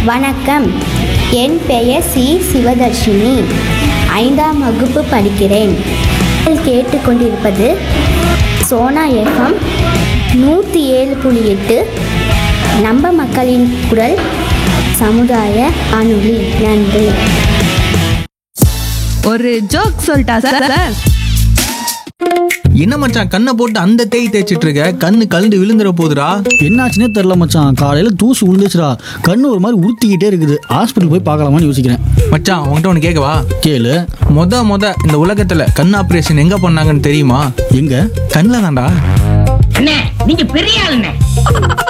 வணக்கம் என் பெயர் சி சிவதர்ஷினி ஐந்தாம் வகுப்பு படிக்கிறேன் நீங்கள் கேட்டுக்கொண்டிருப்பது சோனா எஃப்எம் நூற்றி ஏழு புள்ளி எட்டு நம்ம மக்களின் குரல் சமுதாய அணுளி நன்றி ஒரு ஜோக் சொல்லிட்டா சார் சார் என்ன மச்சான் கண்ணை போட்டு அந்த தேய் தேய்ச்சிட்டு இருக்க கண்ணு கலந்து விழுந்துற போதுடா என்னாச்சுன்னே தெரில மச்சான் காலையில் தூசு விழுந்துச்சுடா கண்ணு ஒரு மாதிரி உறுத்திக்கிட்டே இருக்குது ஹாஸ்பிட்டல் போய் பார்க்கலாமான்னு யோசிக்கிறேன் மச்சான் உன்கிட்ட ஒன்று கேட்கவா கேளு மொத மொத இந்த உலகத்துல கண் ஆபரேஷன் எங்க பண்ணாங்கன்னு தெரியுமா எங்க கண்ணில் தான்டா அண்ணே நீங்க பெரிய ஆளுண்ணே